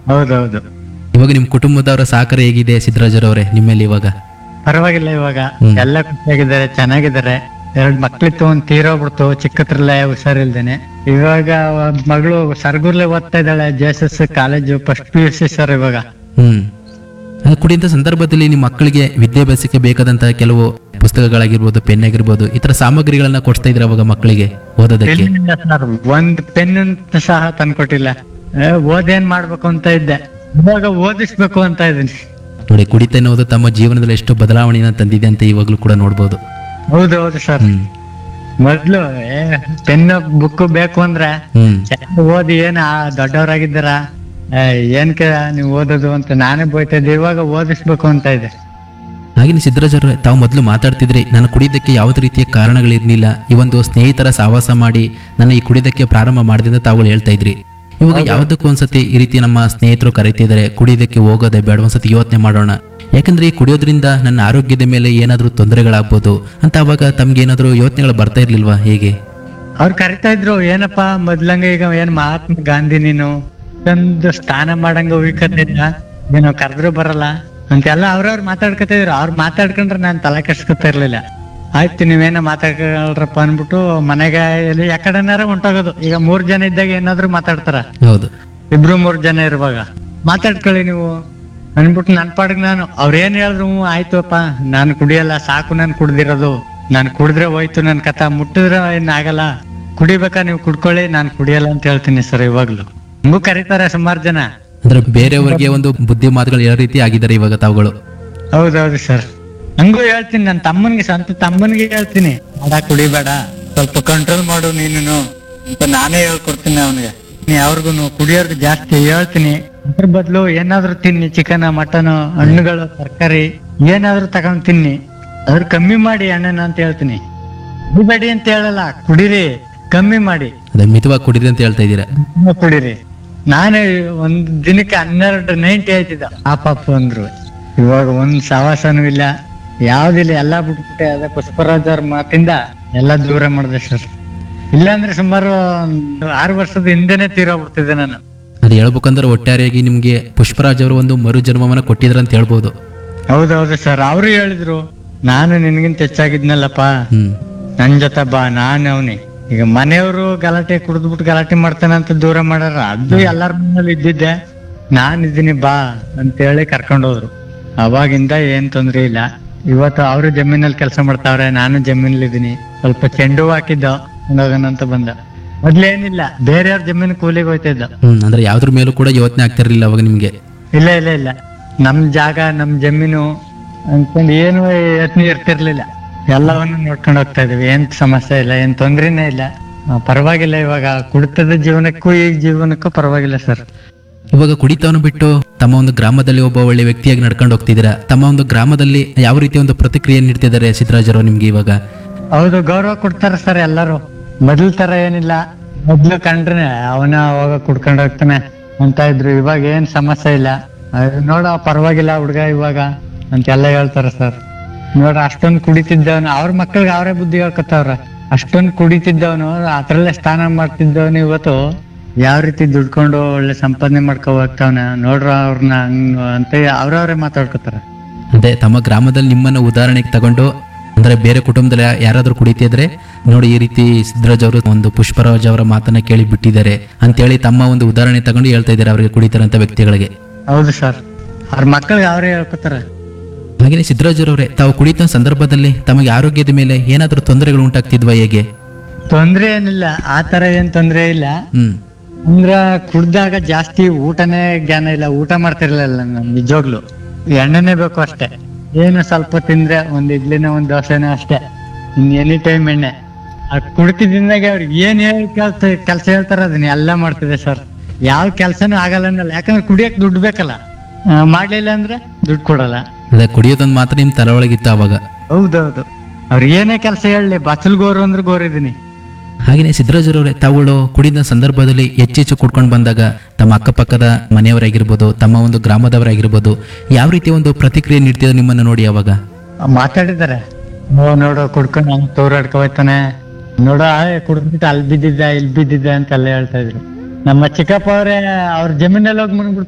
ಹೌದೌದು ಇವಾಗ ನಿಮ್ಮ ಕುಟುಂಬದವರ ಸಹಕಾರ ಹೇಗಿದೆ ಸಿದ್ದರಾಜರವರೇ ನಿಮ್ಮಲ್ಲಿ ಇವಾಗ ಪರವಾಗಿಲ್ಲ ಇವಾಗ ಹ್ಮ್. ಎಲ್ಲ ಖುಷಿಯಾಗಿದ್ದಾರೆ ಚೆನ್ನಾಗಿದ್ದಾರೆ ಎರಡ್ ಮಕ್ಳಿತ್ತು ಒಂದ್ ತೀರೋಗ್ಬಿಡ್ತು ಚಿಕ್ಕತ್ರಲ್ಲೇ ಹುಷಾರಿಲ್ದೇನೆ ಇವಾಗ ಒಬ್ಬ ಮಗಳು ಸರ್ಗೂರ್ಲೆ ಓದ್ತಾ ಇದ್ದಾಳೆ J S S college first P U C sir ಇವಾಗ ಹ್ಮ್ ಅದು ಕುಡಿಯಂತ ಸಂದರ್ಭದಲ್ಲಿ ನಿಮ್ಮ ಮಕ್ಕಳಿಗೆ ವಿದ್ಯಾಭ್ಯಾಸಕ್ಕೆ ಬೇಕಾದಂತಹ ಕೆಲವು ಪುಸ್ತಕಗಳಾಗಿರ್ಬೋದು ಪೆನ್ ಆಗಿರ್ಬೋದು ಈ ತರ ಸಾಮಗ್ರಿಗಳನ್ನ ಕೊಡ್ತಾ ಇದ್ರೆ ಅವಾಗ ಮಕ್ಕಳಿಗೆ ಓದೋದಕ್ಕೆ ಎಲ್ಲಿಂದ ಸರ್ ಒಂದ್ ಪೆನ್ ಅಂತ ಸಹ ತಂದ್ಕೊಟ್ಟಿಲ್ಲ ಏ, ಓದೇನ್ ಮಾಡ್ಬೇಕು ಅಂತ ಇದ್ದೆ ಇವಾಗ ಓದಿಸ್ಬೇಕು ಅಂತ ಇದೀನಿ ನೋಡಿ ಕುಡಿತ ಎನ್ನುವುದು ತಮ್ಮ ಜೀವನದಲ್ಲಿ ಎಷ್ಟು ಬದಲಾವಣೆಯನ್ನ ತಂದಿದೆ ಅಂತ ಇವಾಗಲೂ ಕೂಡ ನೋಡ್ಬೋದು ಹೌದೌದು ಸರ್ ಹ್ಮ್ ಮೊದ್ಲು ಪೆನ್ ಬುಕ್ ಬೇಕು ಅಂದ್ರೆ ಹ್ಮ್ ಚೆನ್ನಾಗಿ ಓದಿ ಏನ್ ಆ ದೊಡ್ಡವರಾಗಿದ್ದಾರ ಏನ್ಕೆ ನೀವು ಓದೋದು ಅಂತ ನಾನೇ ಬೋಯ್ತಾ ಇದ್ದೆ ಇವಾಗ ಓದಿಸ್ಬೇಕು ಅಂತ ಇದೆ ಹಾಗೆ ಸಿದ್ದರಾಜರು ತಾವು ಮೊದಲು ಮಾತಾಡ್ತಿದ್ರಿ ನಾನು ಕುಡಿಯೋದಕ್ಕೆ ಯಾವುದೇ ರೀತಿಯ ಕಾರಣಗಳಿರ್ಲಿಲ್ಲ ಈ ಒಂದು ಸ್ನೇಹಿತರ ಸಹವಾಸ ಮಾಡಿ ನಾನು ಈ ಕುಡಿಯೋದಕ್ಕೆ ಪ್ರಾರಂಭ ಮಾಡಿದೆ ಅಂತ ತಾವುಗಳು ಹೇಳ್ತಾ ಇದ್ರಿ ಇವಾಗ ಯಾವುದಕ್ಕೂ ಒಂದ್ಸತಿ ಈ ರೀತಿ ನಮ್ಮ ಸ್ನೇಹಿತರು ಕರೀತಿದ್ದಾರೆ ಕುಡಿಯೋದಕ್ಕೆ ಹೋಗೋದೆ ಬೇಡ ಒಂದ್ಸತಿ ಯೋಚನೆ ಮಾಡೋಣ ಯಾಕಂದ್ರೆ ಈ ಕುಡಿಯೋದ್ರಿಂದ ನನ್ನ ಆರೋಗ್ಯದ ಮೇಲೆ ಏನಾದರೂ ತೊಂದರೆಗಳಾಗ್ಬೋದು ಅಂತ ಅವಾಗ ತಮ್ಗೆ ಏನಾದರೂ ಯೋಚನೆಗಳು ಬರ್ತಾ ಇರ್ಲಿಲ್ವಾ ಹೇಗೆ ಅವ್ರು ಕರಿತಾ ಇದ್ರು ಏನಪ್ಪಾ ಮೊದ್ಲಂಗ ಈಗ ಏನ್ ಮಹಾತ್ಮ ಗಾಂಧಿ ನೀನು ಒಂದು ಸ್ಥಾನ ಮಾಡಂಗ ಉಳಿಕತ್ತಿದ್ದ ನೀನು ಕರೆದ್ರು ಬರಲ್ಲ ಅಂತೆಲ್ಲ ಅವ್ರವ್ರು ಮಾತಾಡ್ಕೊತಿದ್ರು ಅವ್ರು ಮಾತಾಡ್ಕೊಂಡ್ರೆ ನಾನ್ ತಲೆ ಕೆಡ್ಸ್ಕೊತಾ ಇರ್ಲಿಲ್ಲ ಆಯ್ತು ನೀವೇನ ಮಾತಾಡ್ಕೊಳ್ರಪ್ಪ ಅನ್ಬಿಟ್ಟು ಮನೆಗೆ ಎಲ್ಲಿ ಯಾಕಡೆನಾರ ಹೊಂಟೋಗೋದು ಈಗ ಮೂರ್ ಜನ ಇದ್ದಾಗ ಏನಾದ್ರು ಮಾತಾಡ್ತಾರ ಹೌದು ಇಬ್ರು ಮೂರ್ ಜನ ಇರುವಾಗ ಮಾತಾಡ್ಕೊಳ್ಳಿ ನೀವು ಅನ್ಬಿಟ್ಟು ನನ್ ಪಾಡಿಗೆ ನಾನು ಅವ್ರ ಏನ್ ಹೇಳಿದ್ರು ಹ್ಞೂ ಆಯ್ತುಪ್ಪ ನಾನು ಕುಡಿಯಲ್ಲ ಸಾಕು ನಾನು ಕುಡ್ದಿರೋದು ನಾನು ಕುಡಿದ್ರೆ ಹೋಯ್ತು ನನ್ ಕಥ ಮುಟ್ಟಿದ್ರೆ ಏನ್ ಆಗಲ್ಲ ಕುಡಿಬೇಕಾ ನೀವು ಕುಡ್ಕೊಳ್ಳಿ ನಾನು ಕುಡಿಯಲ್ಲ ಅಂತ ಹೇಳ್ತೀನಿ ಸರ್ ಇವಾಗ್ಲು ಹಂಗೂ ಕರೀತಾರೆ ಸುಮಾರು ಜನ ಅಂದ್ರೆ ಬೇರೆಯವರಿಗೆ ಒಂದು ಬುದ್ಧಿ ಮಾತುಗಳು ಹೇಳೋ ರೀತಿ ಆಗಿದ್ದಾರೆ ಇವಾಗ ತಾವುಗಳು ಹೌದೌದು ಸರ್ ಹಂಗೂ ಹೇಳ್ತೀನಿ ನನ್ನ ತಮ್ಮನ್ಗೆ ಸ್ವಂತ ತಮ್ಮನ್ಗೆ ಹೇಳ್ತೀನಿ ಬೇಡ ಕುಡಿಬೇಡ ಸ್ವಲ್ಪ ಕಂಟ್ರೋಲ್ ಮಾಡು ನೀನು ಅಂತ ನಾನೇ ಹೇಳ್ಕೊಡ್ತೀನಿ ಅವನಿಗೆ ನೀ ಅವ್ರಿಗೂ ಕುಡಿಯೋರ್ಗು ಜಾಸ್ತಿ ಹೇಳ್ತೀನಿ ಅದ್ರ ಬದಲು ಏನಾದ್ರೂ ತಿನ್ನಿ ಚಿಕನ್ ಮಟನ್ ಹಣ್ಣುಗಳು ತರಕಾರಿ ಏನಾದ್ರೂ ತಗೊಂಡ್ ತಿನ್ನಿ ಅದ್ರ ಕಮ್ಮಿ ಮಾಡಿ ಅಣ್ಣನ ಅಂತ ಹೇಳ್ತೀನಿ ಕುಡಿಬೇಡಿ ಅಂತ ಹೇಳಲ್ಲ ಕುಡೀರಿ ಕಮ್ಮಿ ಮಾಡಿ ಅದೇ ಮಿತವಾಗಿ ಕುಡಿದ್ರಿ ಅಂತ ಹೇಳ್ತಾ ಇದ್ದೀರಾ ತುಂಬಾ ಕುಡೀರಿ ನಾನೇ ಒಂದ್ ದಿನಕ್ಕೆ ಹನ್ನೆರಡು ನೈಂಟಿ ಆಯ್ತಿದ್ದ ಆ ಪಾಪ ಅಂದ್ರು ಇವಾಗ ಒಂದ್ ಸವಾಸನೂ ಇಲ್ಲ ಯಾವ್ದಿಲ್ಲ ಎಲ್ಲಾ ಬಿಟ್ಬಿಟ್ಟೆ ಅದೇ ಪುಷ್ಪರಾಜ್ ಅವ್ರ ಮಾತಿಂದ ಎಲ್ಲಾ ದೂರ ಮಾಡಿದೆ ಸರ್ ಇಲ್ಲಾಂದ್ರೆ ಸುಮಾರು ಒಂದು ಆರು ವರ್ಷದ ಹಿಂದೆನೆ ತೀರೋಗ್ಬಿಡ್ತಿದ್ದೆ ನಾನು ಅದು ಹೇಳ್ಬೇಕಂದ್ರೆ ಒಟ್ಟಾರೆಯಾಗಿ ನಿಮ್ಗೆ ಪುಷ್ಪರಾಜ್ ಅವರು ಒಂದು ಮರು ಜನ್ಮವನ್ನ ಕೊಟ್ಟಿದ್ರ ಅಂತ ಹೇಳ್ಬೋದು ಹೌದೌದು ಸರ್ ಅವರು ಹೇಳಿದ್ರು ನಾನು ನಿನ್ಗಿಂತ ಹೆಚ್ಚಾಗಿದ್ನಲ್ಲಪ್ಪ ಹ್ಮ್ ನನ್ ಜೊತೆ ಬಾ ನಾನು ಅವನಿ ಈಗ ಮನೆಯವರು ಗಲಾಟೆ ಕುಡಿದ್ಬಿಟ್ಟು ಗಲಾಟೆ ಮಾಡ್ತಾನೆ ಅಂತ ದೂರ ಮಾಡಾರ ಅದು ಎಲ್ಲಾರ ಮನೇಲಿ ಇದ್ದಿದ್ದೆ ನಾನ್ ಇದ್ದೀನಿ ಬಾ ಅಂತ ಹೇಳಿ ಕರ್ಕೊಂಡ್ ಹೋದ್ರು ಅವಾಗಿಂದ ಏನ್ ತೊಂದ್ರೆ ಇಲ್ಲ ಇವತ್ತು ಅವರು ಜಮೀನಲ್ಲಿ ಕೆಲಸ ಮಾಡ್ತಾವ್ರೆ ನಾನು ಜಮೀನಲ್ಲಿ ಇದೀನಿ ಸ್ವಲ್ಪ ಚೆಂಡು ಹೂವ್ ಹಾಕಿದ್ದ ಹೋಗೋಣ ಅಂತ ಬಂದ ಮೊದ್ಲೇನಿಲ್ಲ ಬೇರೆಯವ್ರ ಜಮೀನು ಕೂಲಿಗೆ ಹೋಯ್ತಾ ಇದ್ದ ಹ್ಮ್ ಅಂದ್ರೆ ಯಾವ್ದ್ರ ಮೇಲೂ ಕೂಡ ಯೋಚನೆ ಆಗ್ತಾ ಇರ್ಲಿಲ್ಲ ಅವಾಗ ನಿಮ್ಗೆ ಇಲ್ಲ ಇಲ್ಲ ಇಲ್ಲ ನಮ್ ಜಾಗ ನಮ್ ಜಮೀನು ಅನ್ಕೊಂಡು ಏನು ಯತ್ನ ಇರ್ತಿರ್ಲಿಲ್ಲ ಎಲ್ಲವನ್ನು ನೋಡ್ಕೊಂಡು ಹೋಗ್ತಾ ಇದೀವಿ ಏನ್ ಸಮಸ್ಯೆ ಇಲ್ಲ ಏನ್ ತೊಂದ್ರೆನೇ ಇಲ್ಲ ಆ, ಪರವಾಗಿಲ್ಲ ಇವಾಗ ಕುಡಿತದ ಜೀವನಕ್ಕೂ ಈ ಜೀವನಕ್ಕೂ ಪರವಾಗಿಲ್ಲ ಸರ್ ಇವಾಗ ಕುಡಿತವನ್ನು ಬಿಟ್ಟು ತಮ್ಮ ಒಂದು ಗ್ರಾಮದಲ್ಲಿ ಒಬ್ಬ ಒಳ್ಳೆ ವ್ಯಕ್ತಿಯಾಗಿ ನಡ್ಕೊಂಡು ಹೋಗ್ತಿದ್ದೀರಾ ತಮ್ಮ ಒಂದು ಗ್ರಾಮದಲ್ಲಿ ಯಾವ ರೀತಿಯ ಒಂದು ಪ್ರತಿಕ್ರಿಯೆ ನೀಡ್ತಿದ್ದಾರೆ ಸಿದ್ದರಾಜರು ನಿಮ್ಗೆ ಇವಾಗ ಹೌದು ಗೌರವ ಕೊಡ್ತಾರ ಸರ್ ಎಲ್ಲರೂ ಮೊದ್ಲ್ ತರ ಏನಿಲ್ಲ ಮೊದ್ಲು ಕಂಡ್ರೆ ಅವನ ಅವಾಗ ಕುಡ್ಕೊಂಡು ಹೋಗ್ತಾನೆ ಅಂತ ಇದ್ರು ಇವಾಗ ಏನ್ ಸಮಸ್ಯೆ ಇಲ್ಲ ಅಯ್ಯೋ, ನೋಡ ಪರವಾಗಿಲ್ಲ ಹುಡ್ಗ ಇವಾಗ ಅಂತೆಲ್ಲ ಹೇಳ್ತಾರ ಸರ್ ನೋಡ ಅಷ್ಟೊಂದ್ ಕುಡಿತಿದ್ದವನು ಅವ್ರ ಮಕ್ಳಿಗೆ ಅವರೇ ಬುದ್ಧಿ ಹೇಳ್ಕೊತಾವ್ರ ಅಷ್ಟೊಂದ್ ಕುಡಿತಿದ್ದವನು ಅದ್ರಲ್ಲೇ ಸ್ನಾನ ಮಾಡ್ತಿದ್ದವನು ಇವತ್ತು ಯಾವ ರೀತಿ ದುಡ್ಕೊಂಡು ಒಳ್ಳೆ ಸಂಪಾದನೆ ಮಾಡ್ಕೊ ಹೋಗ್ತಾವನ ನೋಡ್ರ ಅವ್ರನ್ನ ಹಂಗ್ ಅಂತ ಅವ್ರವ್ರೇ ಮಾತಾಡ್ಕೊತಾರ ಅದೇ ತಮ್ಮ ಗ್ರಾಮದಲ್ಲಿ ನಿಮ್ಮನ್ನ ಉದಾಹರಣೆಗೆ ತಗೊಂಡು ಅಂದ್ರೆ ಬೇರೆ ಕುಟುಂಬದಲ್ಲಿ ಯಾರಾದ್ರೂ ಕುಡಿತಿದ್ರೆ ನೋಡಿ ಈ ರೀತಿ ಸಿದ್ದರಾಜ್ ಅವರು ಒಂದು ಪುಷ್ಪರಾಜ್ ಅವರ ಮಾತನ್ನ ಕೇಳಿ ಬಿಟ್ಟಿದ್ದಾರೆ ಅಂತೇಳಿ ತಮ್ಮ ಒಂದು ಉದಾಹರಣೆ ತಗೊಂಡು ಹೇಳ್ತಾ ಇದ್ದಾರೆ ಅವರಿಗೆ ಕುಡಿತಾರಂತ ವ್ಯಕ್ತಿಗಳಿಗೆ ಹೌದು ಸರ್ ಅವ್ರ ಮಕ್ಳಿಗೆ ಅವರೇ ಹೇಳ್ಕೊತಾರ ಹಾಗೆಯೇ ಸಿದ್ದರಾಜರವರೇ ತಾವು ಕುಡಿತ ಸಂದರ್ಭದಲ್ಲಿ ತಮಗೆ ಆರೋಗ್ಯದ ಮೇಲೆ ಏನಾದರೂ ತೊಂದರೆಗಳು ಉಂಟಾಗ್ತಿದ್ವಾ ಹೇಗೆ ತೊಂದ್ರೆ ಏನಿಲ್ಲ ಆ ತರ ಏನ್ ತೊಂದ್ರೆ ಇಲ್ಲ ಹ್ಮ್ ಅಂದ್ರ ಕುಡ್ದಾಗ ಜಾಸ್ತಿ ಊಟನೇ ಜ್ಞಾನ ಇಲ್ಲ ಊಟ ಮಾಡ್ತಿರ್ಲಿಲ್ಲ ನಾನು ನಿಜವಾಗ್ಲು ಎಣ್ಣೆನೆ ಬೇಕು ಅಷ್ಟೇ ಏನು ಸ್ವಲ್ಪ ತಿಂದ್ರೆ ಒಂದ್ ಇಡ್ಲಿನ ಒಂದ್ ದೋಸೆನ ಅಷ್ಟೇ ಇನ್ ಎನಿ ಟೈಮ್ ಎಣ್ಣೆ ಆ ಕುಡ್ತಿದ್ದಿಂದಾಗೆ ಅವ್ರಿಗೆ ಏನ್ ಹೇಳಿ ಕೆಲ್ಸ ಕೆಲ್ಸ ಹೇಳ್ತಾರ ಅದನ್ನ ಎಲ್ಲ ಮಾಡ್ತಿದೆ ಸರ್ ಯಾವ ಕೆಲ್ಸನೂ ಆಗಲ್ಲ ಅನ್ನಲ್ಲ ಯಾಕಂದ್ರೆ ಕುಡಿಯಕ್ ದುಡ್ಡು ಬೇಕಲ್ಲ ಆ, ಮಾಡ್ಲಿಲ್ಲ ಅಂದ್ರೆ ದುಡ್ಡು ಕೊಡಲ್ಲ ಅದೇ ಕುಡಿಯೋದೊಂದು ಮಾತ್ರ ನಿಮ್ ತಲೆ ಒಳಗಿತ್ತು ಅವಾಗ ಹೌದೌದು ಅವ್ರು ಏನೇ ಕೆಲಸ ಹೇಳಲಿ ಬಚ್ಚಲ್ ಗೋರು ಅಂದ್ರೆ ಗೋರಿದೀನಿ ಹಾಗೆಯೇ ಸಿದ್ದರಾಜರವರೇ ತಾವುಗಳು ಕುಡಿದ ಸಂದರ್ಭದಲ್ಲಿ ಹೆಚ್ಚೆಚ್ಚು ಕುಡ್ಕೊಂಡು ಬಂದಾಗ ತಮ್ಮ ಅಕ್ಕಪಕ್ಕದ ಮನೆಯವರಾಗಿರ್ಬೋದು ತಮ್ಮ ಒಂದು ಗ್ರಾಮದವರಾಗಿರ್ಬೋದು ಯಾವ ರೀತಿ ಒಂದು ಪ್ರತಿಕ್ರಿಯೆ ನೀಡ್ತಿದ್ರು ನಿಮ್ಮನ್ನು ನೋಡಿ ಅವಾಗ ಮಾತಾಡಿದ್ದಾರೆ ಓ ನೋಡು ಕುಡ್ಕೊಂಡು ಹಂಗ್ ತೋರಾಡ್ಕೊ ಹೋಯ್ತಾನೆ ನೋಡ ಕುಡ್ದ್ಬಿಟ್ಟು ಅಲ್ಲಿ ಬಿದ್ದಿದ್ದ ಇಲ್ಲಿ ಬಿದ್ದಿದ್ದ ಅಂತೆಲ್ಲ ಹೇಳ್ತಾ ಇದ್ರು ನಮ್ಮ ಚಿಕ್ಕಪ್ಪ ಅವರೇ ಅವ್ರ ಜಮೀನಲ್ಲಿ ಹೋಗಿ ಮುನ್ಬಿಟ್ಟು